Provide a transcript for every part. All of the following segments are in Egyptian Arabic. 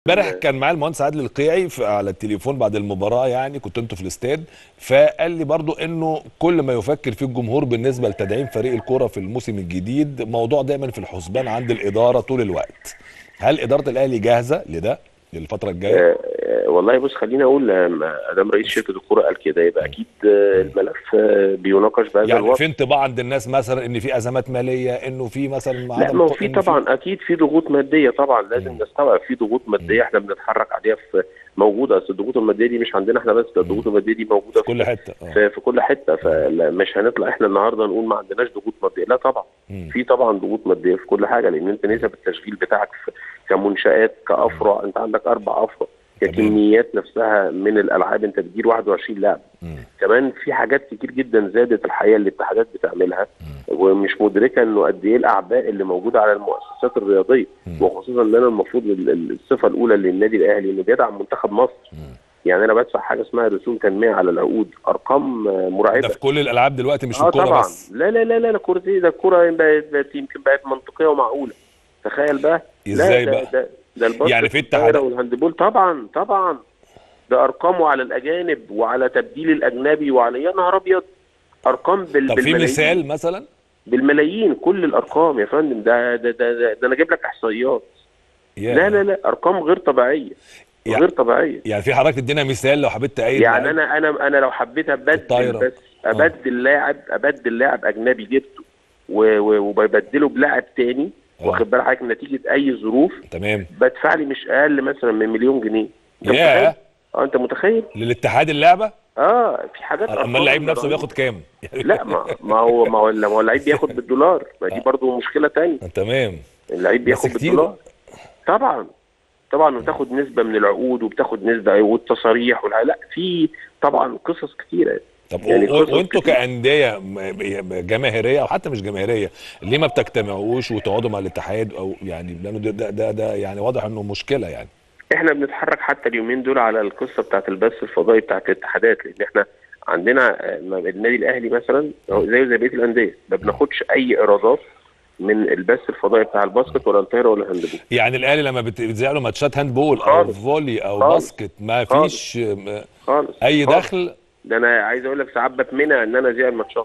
امبارح كان معايا المهندس عادل القيعي في- على التليفون بعد المباراه يعني كنت انتوا في الاستاد فقال لي برضو انه كل ما يفكر فيه الجمهور بالنسبه لتدعيم فريق الكوره في الموسم الجديد موضوع دايما في الحسبان عند الاداره طول الوقت هل اداره الاهلي جاهزه لده للفتره الجايه آه، آه، والله بص خليني اقول آه، ادام رئيس شركه الكوره قال كده يبقى اكيد آه، الملف آه، بيناقش بهذا يعني الوقت في انطباع عند الناس مثلا ان في ازمات ماليه انه في مثلا لا عدم ما هو ق- في إنه طبعا اكيد في ضغوط ماديه طبعا لازم نستوعب في ضغوط ماديه احنا بنتحرك عليها في موجوده اصل الضغوط الماديه دي مش عندنا احنا بس ده الضغوط الماديه دي موجوده في كل حته اه في, في كل حته فمش هنطلع احنا النهارده نقول ما عندناش ضغوط ماديه لا طبعا مم. في طبعا ضغوط ماديه في كل حاجه لان انت نسب التشغيل بتاعك في كمنشات كافرع انت عندك اربع افرع تمام. ككميات نفسها من الالعاب انت بتدير 21 لاعب مم. كمان في حاجات كتير جدا زادت الحقيقه اللي الاتحادات بتعملها ومش مدركه انه قد ايه الاعباء اللي موجوده على المؤسسات الرياضيه مم. وخصوصا ان انا المفروض ال- ال- الصفه الاولى للنادي الاهلي انه بيدعم منتخب مصر مم. يعني انا بدفع حاجه اسمها رسوم تنميه على العقود ارقام آه، مرعبه ده في كل الالعاب دلوقتي مش في اه الكوره طبعا بس لا لا لا لا الكوره دي ده الكوره بقت بقت يمكن بقت منطقيه ومعقوله تخيل بقى لا إزاي ده بقى؟ ده ده الباسكت يعني في والطايرة اتحادات- والهاندبول طبعا طبعا ده ارقامه على الاجانب وعلى تبديل الاجنبي وعلى يا نهار ابيض ارقام بال طب في بالملايين. مثال مثلا بالملايين كل الارقام يا فندم ده ده ده, ده, ده انا اجيب لك احصائيات يا. لا لا لا ارقام غير طبيعيه يعني- غير طبيعيه يعني في حضرتك تدينا مثال لو حبيت تأيد يعني معاك. انا انا انا لو حبيت ابدل الطايرة. بس ابدل لاعب ابدل لاعب اجنبي جبته و- و- وببدله بلاعب تاني آه. واخد بالك حضرتك نتيجه اي ظروف تمام بدفع لي مش اقل مثلا من مليون جنيه انت ياه. متخيل؟ اه انت متخيل؟ للاتحاد اللعبه اه في حاجات اما أرقام اللعيب نفسه رهيبة. بياخد كام لا ما ما هو ما هو ما هو اللعيب بياخد بالدولار ما دي برضه مشكله تانية تمام اللعيب بس بياخد كتير. بالدولار طبعا طبعا وتاخد نسبه من العقود وبتاخد نسبه والتصاريح والع- لا في طبعا قصص كتيره طب يعني و- و- قصص وانتوا كتير. كانديه م- جماهيريه او حتى مش جماهيريه ليه ما بتجتمعوش وتقعدوا مع الاتحاد او يعني لانه ده, ده, ده, ده يعني واضح انه مشكله يعني احنا بنتحرك حتى اليومين دول على القصه بتاعت البث الفضائي بتاعت الاتحادات لان احنا عندنا آه، ما- النادي الاهلي مثلا هو زيه زي بقيه الانديه ما بناخدش اي ايرادات من البث الفضائي بتاع الباسكت ولا الطايره ولا الهاندبول يعني الاهلي لما بت- بتذيع له ماتشات هاند بول او خالص. فولي او خالص. باسكت ما خالص. فيش م- خالص اي خالص. دخل ده انا عايز اقول لك ساعات بتمنع ان انا اذيع الماتشات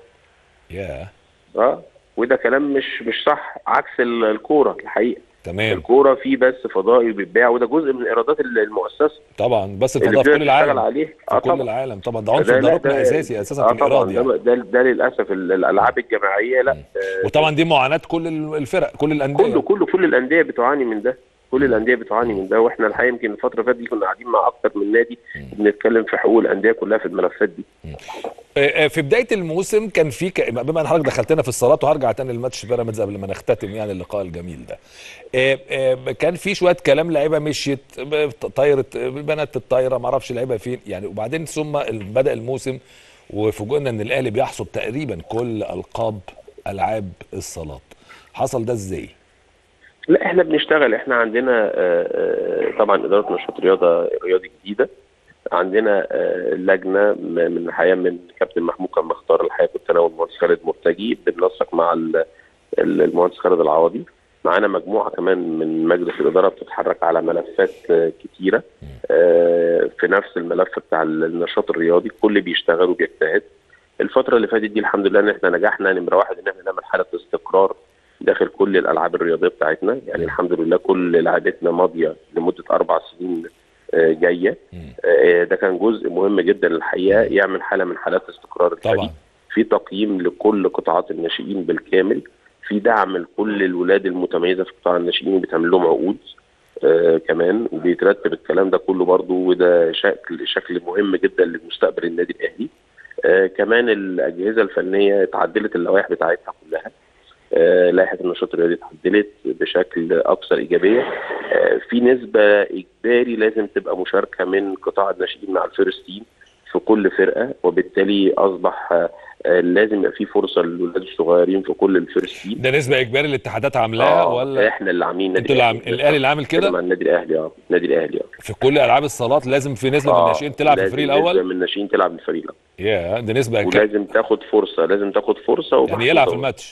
يا اه وده كلام مش مش صح عكس ال- الكوره الحقيقه تمام الكوره في بث فضائي بيتباع وده جزء من ايرادات ال- المؤسسه طبعا بس اللي الفضاء في كل بتقدر تشتغل العالم عليه في اه كل طبعا العالم طبعا ده عنصر ده ركن اساسي اساسا اه في الايراد طبعا يعني ده, ده, ده للاسف ال- الالعاب الجماعيه لا آه، وطبعا دي معاناه كل الفرق كل الانديه كله كله كل الانديه بتعاني من ده كل الانديه بتعاني من ده واحنا الحقيقه يمكن الفتره اللي فاتت دي كنا قاعدين مع اكتر من نادي بنتكلم في حقوق الانديه كلها في الملفات دي آه، آه، في بدايه الموسم كان في ك... بما ان حضرتك دخلتنا في الصالات وهرجع تاني لماتش بيراميدز قبل ما نختتم يعني اللقاء الجميل ده آه، آه، كان في شويه كلام لعيبه مشيت ب- طايره بنات الطايره ما اعرفش لعيبه فين يعني وبعدين ثم ال- بدا الموسم وفوجئنا ان الاهلي بيحصد تقريبا كل القاب العاب الصالات حصل ده ازاي لا احنا بنشتغل احنا عندنا آه، آه، طبعا اداره نشاط رياضه رياضي جديده عندنا آه، لجنه م- من الحقيقه من كابتن محمود كان مختار الحقيقه كنت انا والمهندس خالد مرتجي بننسق مع ال- ال- المهندس خالد العوضي معانا مجموعه كمان من مجلس الاداره بتتحرك على ملفات آه، كتيره آه، في نفس الملف بتاع النشاط الرياضي الكل بيشتغل وبيجتهد الفتره اللي فاتت دي الحمد لله ان احنا نجحنا نمره واحد ان احنا نعمل حاله استقرار داخل كل الالعاب الرياضيه بتاعتنا يعني الحمد لله كل لعبتنا ماضيه لمده اربع سنين آه، جايه آه، ده كان جزء مهم جدا الحقيقه يعمل حاله من حالات استقرار الفريق طبعا في تقييم لكل قطاعات الناشئين بالكامل في دعم لكل الولاد المتميزه في قطاع الناشئين بتعمل لهم عقود آه كمان وبيترتب الكلام ده كله برضه وده شكل شكل مهم جدا لمستقبل النادي الاهلي آه كمان الاجهزه الفنيه اتعدلت اللوائح بتاعتها كلها آه لائحه النشاط الرياضي اتعدلت بشكل اكثر ايجابيه آه في نسبه اجباري لازم تبقى مشاركه من قطاع الناشئين مع الفيرست تيم في كل فرقه وبالتالي اصبح آه آه، لازم يبقى في فرصه للولاد الصغيرين في كل الفيرست تيم ده نسبه اجباري الاتحادات عاملاها آه، ولا احنا اللي عاملين انتوا اللي عام- الاهلي اللي عامل كده مع النادي الاهلي اه النادي الاهلي اه في كل العاب الصالات لازم في نسبه من آه، الناشئين تلعب في لازم الفريق نسبة الاول من الناشئين تلعب في الفريق الاول يا دي نسبه ك... ولازم تاخد فرصه لازم تاخد فرصه يعني ومحطوطة. يلعب في الماتش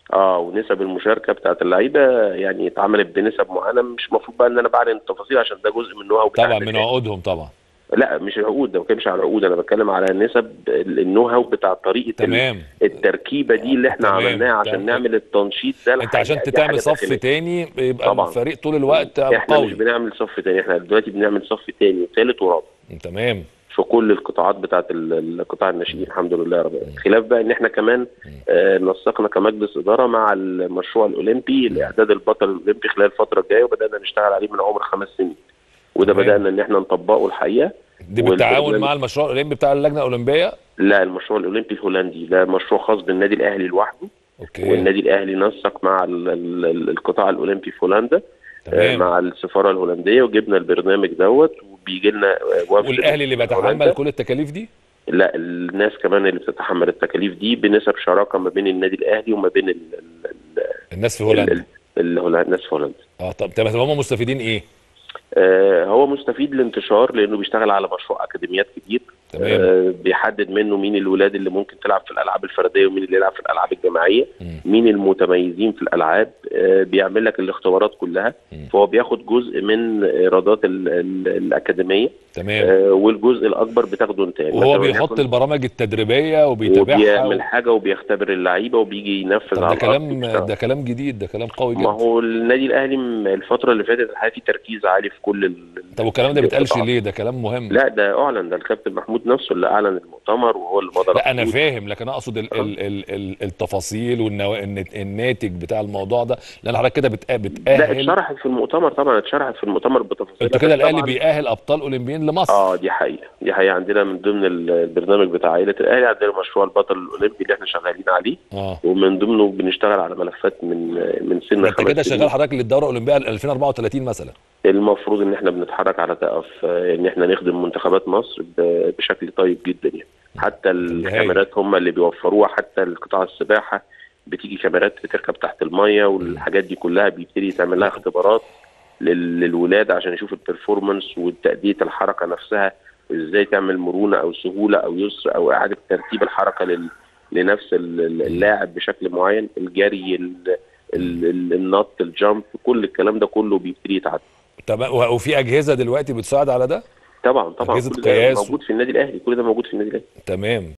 اه ونسب المشاركه بتاعت اللعيبه يعني اتعملت بنسب معينه مش المفروض بقى ان انا بعلن التفاصيل عشان ده جزء من النو هاو بتاع طبعا النادي من عقودهم طبعا لا مش العقود ده ما بتكلمش على العقود انا بتكلم على نسب النو هاو بتاع طريقه ال- تمام التركيبه دي اللي احنا تمام. عملناها عشان تمام. نعمل التنشيط ده انت الحقيقة عشان دي تعمل حاجة صف داخلية. تاني يبقى طبعا. الفريق طول الوقت احنا قوي مش بنعمل صف تاني احنا دلوقتي بنعمل صف تاني وثالث ورابع تمام في كل القطاعات بتاعت ال- القطاع الناشئين الحمد لله يا رب العالمين. خلاف بقى ان احنا كمان آه، نسقنا كمجلس اداره مع المشروع الاولمبي لاعداد البطل الاولمبي خلال الفتره الجايه وبدانا نشتغل عليه من عمر خمس سنين وده تمام. بدانا ان احنا نطبقه الحقيقه دي بالتعاون والبرنامج- مع المشروع الاولمبي بتاع اللجنه الاولمبيه لا المشروع الاولمبي الهولندي ده مشروع خاص بالنادي الاهلي لوحده اوكي والنادي الاهلي نسق مع ال- ال- ال- القطاع الاولمبي في هولندا آه، تمام مع السفاره الهولنديه وجبنا البرنامج دوت وبيجي لنا آه، وفد والاهلي اللي من بيتحمل هولندا. كل التكاليف دي لا الناس كمان اللي بتتحمل التكاليف دي بنسب شراكه ما بين النادي الاهلي وما بين ال- ال- ال- الناس في ال- هولندا ال- الهولا- الناس في هولندا اه طب طب هم مستفيدين ايه آه، هو مستفيد الانتشار لانه بيشتغل على مشروع اكاديميات كبير تمام آه، بيحدد منه مين الولاد اللي ممكن تلعب في الالعاب الفرديه ومين اللي يلعب في الالعاب الجماعيه مم. مين المتميزين في الالعاب آه، بيعمل لك الاختبارات كلها مم. فهو بياخد جزء من ايرادات ال- ال- الاكاديميه تمام آه، والجزء الاكبر بتاخده انت يعني وهو مثلاً بيحط وليكن البرامج التدريبيه وبيتابعها وبيعمل و... حاجه وبيختبر اللعيبه وبيجي ينفذ طب على ده الأرض كلام ويشتغل. ده كلام جديد ده كلام قوي ما جدا هو النادي الاهلي م- الفتره اللي فاتت الحقيقه في تركيز عالي في كل ال... طب والكلام ده بيتقالش القطاعات. ليه ده كلام مهم لا ده اعلن ده الكابتن محمود نفسه اللي اعلن المؤتمر وهو اللي مضى لا انا الخطوط. فاهم لكن اقصد ال ال ال ال التفاصيل والنوا... النت- الناتج بتاع الموضوع ده لان حضرتك كده بتأ... لا بتأهل اتشرحت في المؤتمر طبعا اتشرحت في المؤتمر بتفاصيل انتوا كده بس الاهلي طبعاً- بيأهل ابطال اولمبيين لمصر اه دي حقيقه دي حقيقه عندنا من ضمن ال- البرنامج بتاع عائله الاهلي عندنا مشروع البطل الاولمبي اللي احنا شغالين عليه اه ومن ضمنه بنشتغل على ملفات من من سن انت خمس كده سنين. شغال حضرتك للدوره الاولمبيه 2034 مثلا المفروض ان احنا بنتحرك على تقف آه، ان احنا نخدم منتخبات مصر ب- بشكل طيب جدا يعني حتى الكاميرات هم اللي بيوفروها حتى القطاع السباحه بتيجي كاميرات بتركب تحت الميه والحاجات دي كلها بيبتدي يتعمل لها اختبارات لل- للولاد عشان يشوف البرفورمانس وتأدية الحركه نفسها ازاي تعمل مرونه او سهوله او يسر او اعاده ترتيب الحركه لل لنفس ال- ال- اللاعب بشكل معين الجري ال- ال- ال- النط الجامب كل الكلام ده كله بيبتدي يتعدل طب و- وفي اجهزه دلوقتي بتساعد على ده طبعا طبعا أجهزة كل ده قياس و- موجود في النادي الاهلي كل ده موجود في النادي الاهلي تمام